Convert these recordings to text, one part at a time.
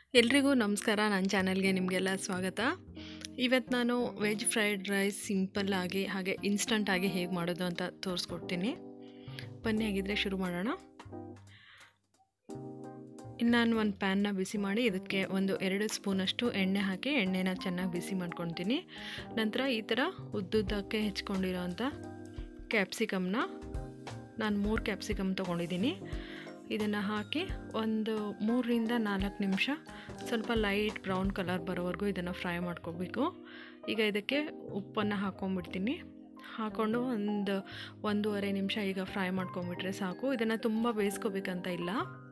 ಎಲ್ರಿಗೂ ನಮಸ್ಕಾರ ನನ್ನ ಚಾನಲ್ಗೆ ನಿಮಗೆಲ್ಲ ಸ್ವಾಗತ ಇವತ್ತು ನಾನು ವೆಜ್ ಫ್ರೈಡ್ ರೈಸ್ ಸಿಂಪಲ್ ಆಗಿ ಹಾಗೆ ಇನ್ಸ್ಟಂಟ್ ಆಗಿ ಹೇಗೆ ಮಾಡೋದು ಅಂತ ತೋರಿಸ್ಕೊಡ್ತೀನಿ ಬನ್ನಿ ಆಗಿದ್ರೆ ಶುರು ಮಾಡೋಣ ಇನ್ನು ನಾನು ಒಂದು ಪ್ಯಾನ್ನ ಬಿಸಿ ಮಾಡಿ ಇದಕ್ಕೆ ಒಂದು ಎರಡು ಸ್ಪೂನಷ್ಟು ಎಣ್ಣೆ ಹಾಕಿ ಎಣ್ಣೆನ ಚೆನ್ನಾಗಿ ಬಿಸಿ ಮಾಡ್ಕೊತೀನಿ ನಂತರ ಈ ಥರ ಉದ್ದುದ್ದಕ್ಕೆ ಹೆಚ್ಕೊಂಡಿರೋಂಥ ಕ್ಯಾಪ್ಸಿಕಮ್ನ ನಾನು ಮೂರು ಕ್ಯಾಪ್ಸಿಕಮ್ ತೊಗೊಂಡಿದ್ದೀನಿ ಇದನ್ನು ಹಾಕಿ ಒಂದು ಮೂರರಿಂದ ನಾಲ್ಕು ನಿಮಿಷ ಸ್ವಲ್ಪ ಲೈಟ್ ಬ್ರೌನ್ ಕಲರ್ ಬರೋವರೆಗೂ ಇದನ್ನು ಫ್ರೈ ಮಾಡ್ಕೋಬೇಕು ಈಗ ಇದಕ್ಕೆ ಉಪ್ಪನ್ನು ಹಾಕ್ಕೊಂಬಿಡ್ತೀನಿ ಹಾಕ್ಕೊಂಡು ಒಂದು ಒಂದೂವರೆ ನಿಮಿಷ ಈಗ ಫ್ರೈ ಮಾಡ್ಕೊಂಬಿಟ್ರೆ ಸಾಕು ಇದನ್ನು ತುಂಬ ಬೇಯಿಸ್ಕೋಬೇಕಂತ ಇಲ್ಲ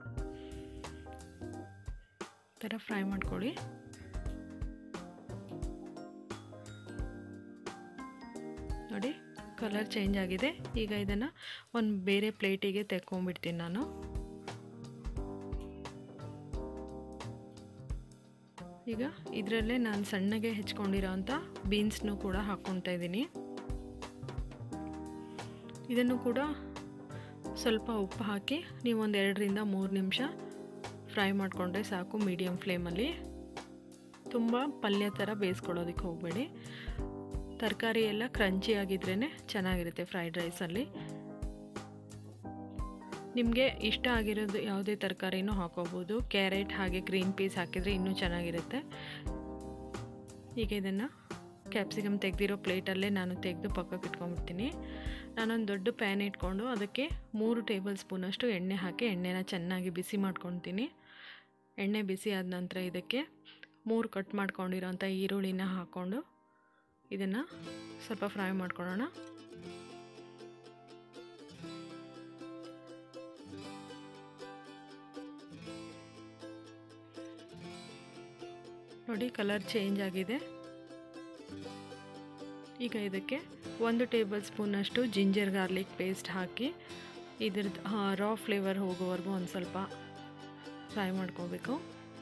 ಈ ಥರ ಫ್ರೈ ಮಾಡ್ಕೊಳ್ಳಿ ನೋಡಿ ಕಲರ್ ಚೇಂಜ್ ಆಗಿದೆ ಈಗ ಇದನ್ನು ಒಂದು ಬೇರೆ ಪ್ಲೇಟಿಗೆ ತೆಕ್ಕೊಂಬಿಡ್ತೀನಿ ನಾನು ಈಗ ಇದರಲ್ಲೇ ನಾನು ಸಣ್ಣಗೆ ಹೆಚ್ಕೊಂಡಿರೋಂಥ ಬೀನ್ಸ್ನು ಕೂಡ ಹಾಕ್ಕೊತಾ ಇದ್ದೀನಿ ಇದನ್ನು ಕೂಡ ಸ್ವಲ್ಪ ಉಪ್ಪು ಹಾಕಿ ನೀವು ಒಂದು ಎರಡರಿಂದ ಮೂರು ನಿಮಿಷ ಫ್ರೈ ಮಾಡಿಕೊಂಡ್ರೆ ಸಾಕು ಮೀಡಿಯಮ್ ಫ್ಲೇಮಲ್ಲಿ ತುಂಬ ಪಲ್ಯ ಥರ ಬೇಯಿಸ್ಕೊಳ್ಳೋದಕ್ಕೆ ಹೋಗಬೇಡಿ ತರಕಾರಿ ಎಲ್ಲ ಕ್ರಂಚಿ ಆಗಿದ್ರೇ ಚೆನ್ನಾಗಿರುತ್ತೆ ಫ್ರೈಡ್ ರೈಸಲ್ಲಿ ನಿಮಗೆ ಇಷ್ಟ ಆಗಿರೋದು ಯಾವುದೇ ತರಕಾರಿನೂ ಹಾಕೋಬೋದು ಕ್ಯಾರೆಟ್ ಹಾಗೆ ಗ್ರೀನ್ ಪೀಸ್ ಹಾಕಿದರೆ ಇನ್ನೂ ಚೆನ್ನಾಗಿರುತ್ತೆ ಈಗ ಇದನ್ನು ಕ್ಯಾಪ್ಸಿಕಮ್ ತೆಗೆದಿರೋ ಪ್ಲೇಟಲ್ಲೇ ನಾನು ತೆಗೆದು ಪಕ್ಕಕ್ಕೆ ಇಟ್ಕೊಂಡ್ಬಿಡ್ತೀನಿ ನಾನೊಂದು ದೊಡ್ಡ ಪ್ಯಾನ್ ಇಟ್ಕೊಂಡು ಅದಕ್ಕೆ ಮೂರು ಟೇಬಲ್ ಸ್ಪೂನಷ್ಟು ಎಣ್ಣೆ ಹಾಕಿ ಎಣ್ಣೆನ ಚೆನ್ನಾಗಿ ಬಿಸಿ ಮಾಡ್ಕೊತೀನಿ ಎಣ್ಣೆ ಬಿಸಿ ಆದ ನಂತರ ಇದಕ್ಕೆ ಮೂರು ಕಟ್ ಮಾಡ್ಕೊಂಡಿರೋಂಥ ಈರುಳ್ಳಿನ ಹಾಕ್ಕೊಂಡು ಇದನ್ನು ಸ್ವಲ್ಪ ಫ್ರೈ ಮಾಡ್ಕೊಳ್ಳೋಣ ನೋಡಿ ಕಲರ್ ಚೇಂಜ್ ಆಗಿದೆ ಈಗ ಇದಕ್ಕೆ ಒಂದು ಟೇಬಲ್ ಸ್ಪೂನಷ್ಟು ಜಿಂಜರ್ ಗಾರ್ಲಿಕ್ ಪೇಸ್ಟ್ ಹಾಕಿ ಇದ್ರದ್ದು ರಾ ಫ್ಲೇವರ್ ಹೋಗೋವರೆಗೂ ಒಂದು ಸ್ವಲ್ಪ ಫ್ರೈ ಮಾಡ್ಕೋಬೇಕು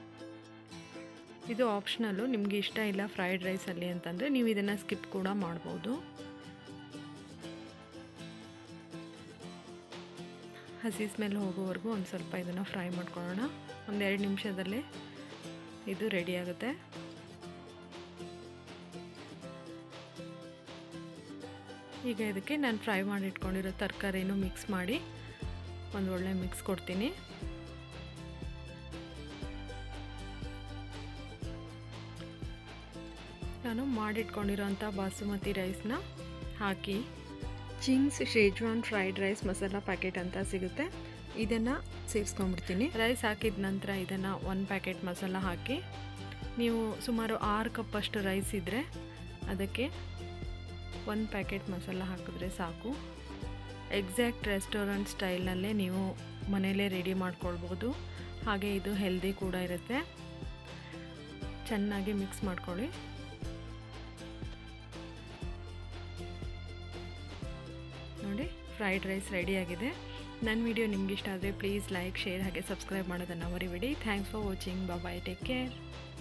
ಇದು ಆಪ್ಷನಲ್ಲು ನಿಮಗೆ ಇಷ್ಟ ಇಲ್ಲ ಫ್ರೈಡ್ ರೈಸಲ್ಲಿ ಅಂತಂದರೆ ನೀವು ಇದನ್ನು ಸ್ಕಿಪ್ ಕೂಡ ಮಾಡ್ಬೋದು ಹಸಿ ಸ್ಮೆಲ್ ಹೋಗೋವರೆಗೂ ಒಂದು ಸ್ವಲ್ಪ ಇದನ್ನು ಫ್ರೈ ಮಾಡ್ಕೊಳ್ಳೋಣ ಒಂದು ಎರಡು ನಿಮಿಷದಲ್ಲೇ ಇದು ರೆಡಿ ಆಗುತ್ತೆ ಈಗ ಇದಕ್ಕೆ ನಾನು ಫ್ರೈ ಮಾಡಿ ಇಟ್ಕೊಂಡಿರೋ ತರಕಾರಿನೂ ಮಿಕ್ಸ್ ಮಾಡಿ ಒಂದು ಒಳ್ಳೆ ಮಿಕ್ಸ್ ಕೊಡ್ತೀನಿ ನಾನು ಮಾಡಿಟ್ಕೊಂಡಿರೋಂಥ ಬಾಸುಮತಿ ರೈಸ್ನ ಹಾಕಿ Ching's Schezwan fried rice masala packet ಅಂತ ಸಿಗುತ್ತೆ ಇದನ್ನು ಸೇರಿಸ್ಕೊಂಡ್ಬಿಡ್ತೀನಿ ರೈಸ್ ಹಾಕಿದ ನಂತರ ಇದನ್ನು ಒಂದು ಪ್ಯಾಕೆಟ್ ಮಸಾಲ ಹಾಕಿ ನೀವು ಸುಮಾರು ಆರು ಕಪ್ಪಷ್ಟು ರೈಸ್ ಇದ್ದರೆ ಅದಕ್ಕೆ ಒಂದು ಪ್ಯಾಕೆಟ್ ಮಸಾಲ ಹಾಕಿದ್ರೆ ಸಾಕು ಎಕ್ಸಾಕ್ಟ್ ರೆಸ್ಟೋರೆಂಟ್ ಸ್ಟೈಲ್ನಲ್ಲೇ ನೀವು ಮನೆಯಲ್ಲೇ ರೆಡಿ ಮಾಡ್ಕೊಳ್ಬೋದು ಹಾಗೆ ಇದು ಹೆಲ್ದಿ ಕೂಡ ಇರುತ್ತೆ ಚೆನ್ನಾಗಿ ಮಿಕ್ಸ್ ಮಾಡ್ಕೊಳ್ಳಿ ನೋಡಿ ಫ್ರೈಡ್ ರೈಸ್ ರೆಡಿಯಾಗಿದೆ ನನ್ನ ವಿಡಿಯೋ ನಿಮ್ಗೆ ಇಷ್ಟ ಆದರೆ ಪ್ಲೀಸ್ ಲೈಕ್ ಶೇರ್ ಹಾಗೆ ಸಬ್ಸ್ಕ್ರೈಬ್ ಮಾಡೋದನ್ನು ಮರಿಬೇಡಿ thanks for watching bye take care